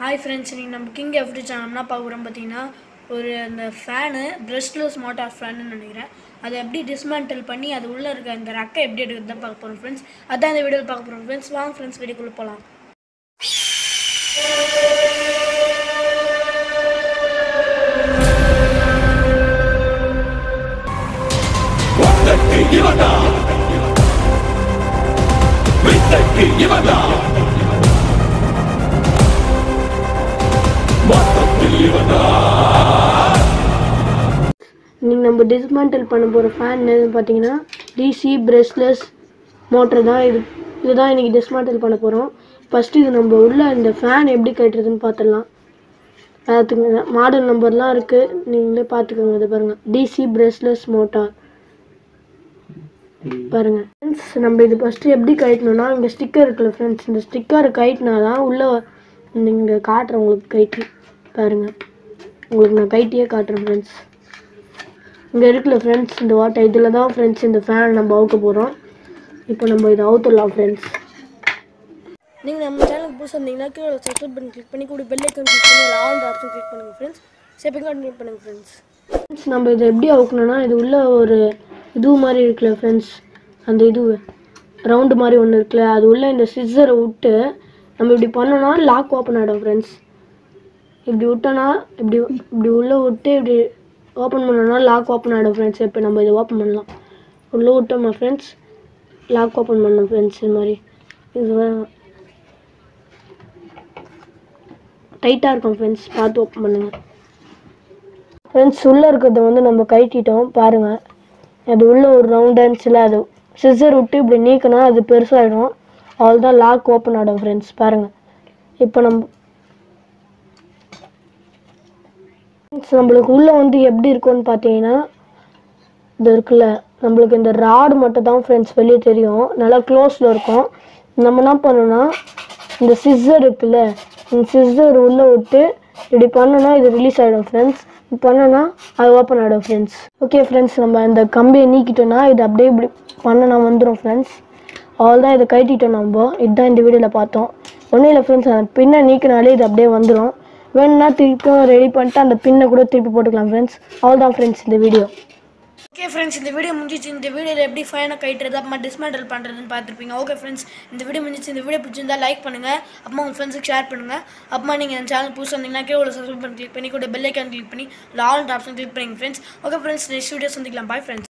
hi friends நீங்கள் நம்ம king FD channel என்ன பார்க்குறோம் பார்த்தீங்கன்னா ஒரு அந்த ஃபேனு ப்ரெஷ்லெஸ் மோட்டார் ஃபேனுன்னு நினைக்கிறேன் அதை எப்படி டிஸ்மேண்டில் பண்ணி அது உள்ளே இருக்க அந்த ரக்கை எப்படி எடுக்கிறது தான் பார்க்க போகிறோம் ஃப்ரெண்ட்ஸ் அதான் இந்த வீடியோவில் பார்க்க போகிறோம் ஃப்ரெண்ட்ஸ் வாங்க ஃப்ரெண்ட்ஸ் வீடியோக்குள்ளே போகலாம் ஒத்தக்கு இவனா வித்தக்கு இவனா மொத்தத்தில் இவனா நீங்கள் நம்ம டிஸ்மேண்டில் பண்ண போகிற ஃபேன் என்னதுன்னு பார்த்தீங்கன்னா டிசி பிரஷ்லெஸ் மோட்டர் தான் இது இதுதான் இன்றைக்கி டிஸ்மேண்டில் பண்ண போகிறோம் ஃபஸ்ட்டு இது நம்ம உள்ள இந்த ஃபேன் எப்படி கட்டுறதுன்னு பார்த்துடலாம் அதுக்கு மாடல் நம்பர்லாம் இருக்குது நீங்களே பார்த்துக்கோங்க இதை பாருங்கள் டிசி பிரஷ்லெஸ் மோட்டார் பாருங்க ஃப்ரெண்ட்ஸ் நம்ம இது ஃபஸ்ட்டு எப்படி கழட்டணும்னா இங்கே ஸ்டிக்கர் இருக்குல்ல ஃப்ரெண்ட்ஸ் இந்த ஸ்டிக்கரை கழட்டினா தான் உள்ளே நீங்கள் காட்டுறேன் உங்களுக்கு கழட்டி பாருங்க உங்களுக்கு நான் கைட்டியே காட்டுறேன் ஃப்ரெண்ட்ஸ் இங்கே இருக்குல்ல ஃப்ரெண்ட்ஸ் இந்த வாட்டர் இதில் தான் ஃப்ரெண்ட்ஸ் இந்த ஃபேன் நம்ம அவுக்க போகிறோம் இப்போ நம்ம இதை அவுத்துடலாம் ஃப்ரெண்ட்ஸ் நீங்கள் நம்ம சேனலுக்கு புதுசாக இருந்தீங்கன்னா கீழே சப்ஸ்கிரைப் பண்ணி கிளிக் பண்ணி கூட பெல் ஐக்கன் கிளிக் பண்ணி ஆல் ஆப்ஷன் கிளிக் பண்ணுங்கள் ஃப்ரெண்ட்ஸ் ஸ்டெப்பிங் கண்டினியூ பண்ணுங்கள் ஃப்ரெண்ட்ஸ் ஃப்ரெண்ட்ஸ் நம்ம இதை எப்படி அவுக்கணும்னா இது உள்ள ஒரு இது மாதிரி இருக்குல்ல ஃப்ரெண்ட்ஸ் அந்த இது ரவுண்டு மாதிரி ஒன்று இருக்குல்ல அது உள்ள இந்த சிஸ்ஸரை விட்டு நம்ம இப்படி பண்ணோம்னா லாக் ஓப்பன் ஆகிடும் ஃப்ரெண்ட்ஸ் இப்படி விட்டோன்னா இப்படி இப்படி உள்ளே விட்டு இப்படி ஓப்பன் பண்ணோம்னா லாக் ஓப்பன் ஆகிடும் ஃப்ரெண்ட்ஸ் இப்போ நம்ம இதை ஓப்பன் பண்ணலாம் உள்ளே விட்டோமா ஃப்ரெண்ட்ஸ் லாக் ஓப்பன் பண்ணோம் ஃப்ரெண்ட்ஸ் இது மாதிரி இது டைட்டாக இருக்கும் ஃப்ரெண்ட்ஸ் பார்த்து ஓப்பன் பண்ணுங்கள் ஃப்ரெண்ட்ஸ் உள்ளே இருக்கிறத வந்து நம்ம கழட்டிட்டோம் பாருங்கள் அது உள்ள ஒரு ரவுண்டன்ஸில் அது சிசர் விட்டு இப்படி நீக்கினா அது பெருசாகிடும் அவ்வளோதான் லாக் ஓப்பன் ஆகிடும் ஃப்ரெண்ட்ஸ் பாருங்கள் இப்போ நம்ம ஃப்ரெண்ட்ஸ் நம்மளுக்கு உள்ளே வந்து எப்படி இருக்கும்னு பார்த்தீங்கன்னா இது இருக்குல்ல நம்மளுக்கு இந்த ராடு மட்டும் தான் ஃப்ரெண்ட்ஸ் வெளியே தெரியும் நல்லா க்ளோஸில் இருக்கும் நம்ம என்ன பண்ணோம்னா இந்த சிஸ்ஸர் இருக்குல்ல இந்த சிஸ்ஸர் உள்ளே விட்டு இப்படி பண்ணோன்னா இது ரிலீஸ் ஆகிடும் ஃப்ரெண்ட்ஸ் பண்ணோன்னா அது ஓப்பன் ஆகிடும் ஃப்ரெண்ட்ஸ் ஓகே ஃப்ரெண்ட்ஸ் நம்ம இந்த கம்பியை நீக்கிட்டோன்னா இது அப்படியே இப்படி பண்ணனா வந்துடும் ஃப்ரெண்ட்ஸ் அவ்வளோதான் இதை கட்டிட்டோம் நம்ம இதுதான் இந்த வீடியோவில் பார்த்தோம் ஒன்றும் இல்லை ஃப்ரெண்ட்ஸ் அந்த பின்னை நீக்கினாலே இது அப்படியே வந்துடும் வேணும்னா திருப்பியும் ரெடி பண்ணிட்டு அந்த பின்னை கூட திருப்பி போட்டுக்கலாம் ஃப்ரெண்ட்ஸ் அவ்வளோதான் ஃப்ரெண்ட்ஸ் இந்த வீடியோ ஓகே ஃப்ரெண்ட்ஸ் இந்த வீடியோ முடிஞ்சிச்சு இந்த வீடியோவில் எப்படி ஃபைனாக கைட்டுறது அப்புறமா டிஸ்மேண்டல் பண்ணுறதுன்னு பார்த்துருப்பீங்க ஓகே ஃப்ரெண்ட்ஸ் இந்த வீடியோ முடிஞ்சிச்சு இந்த வீடியோ பிடிச்சிருந்தா லைக் பண்ணுங்கள் அப்புறமா உங்கள் ஃப்ரெண்ட்ஸுக்கு ஷேர் பண்ணுங்கள் அப்புறமா நீங்கள் என் சேனல் புதுசாக இருந்தீங்கன்னா கீழே சப்ஸ்கிரைப் பண்ணி கிளிக் பண்ணி கூட பெல் ஐக்கான் கிளிக் பண்ணி ஆல் ஆப்ஷன் கிளிக் பண்ணுங்க friends okay friends next video சந்திக்கலாம் பாய் ஃப்ரெண்ட்ஸ்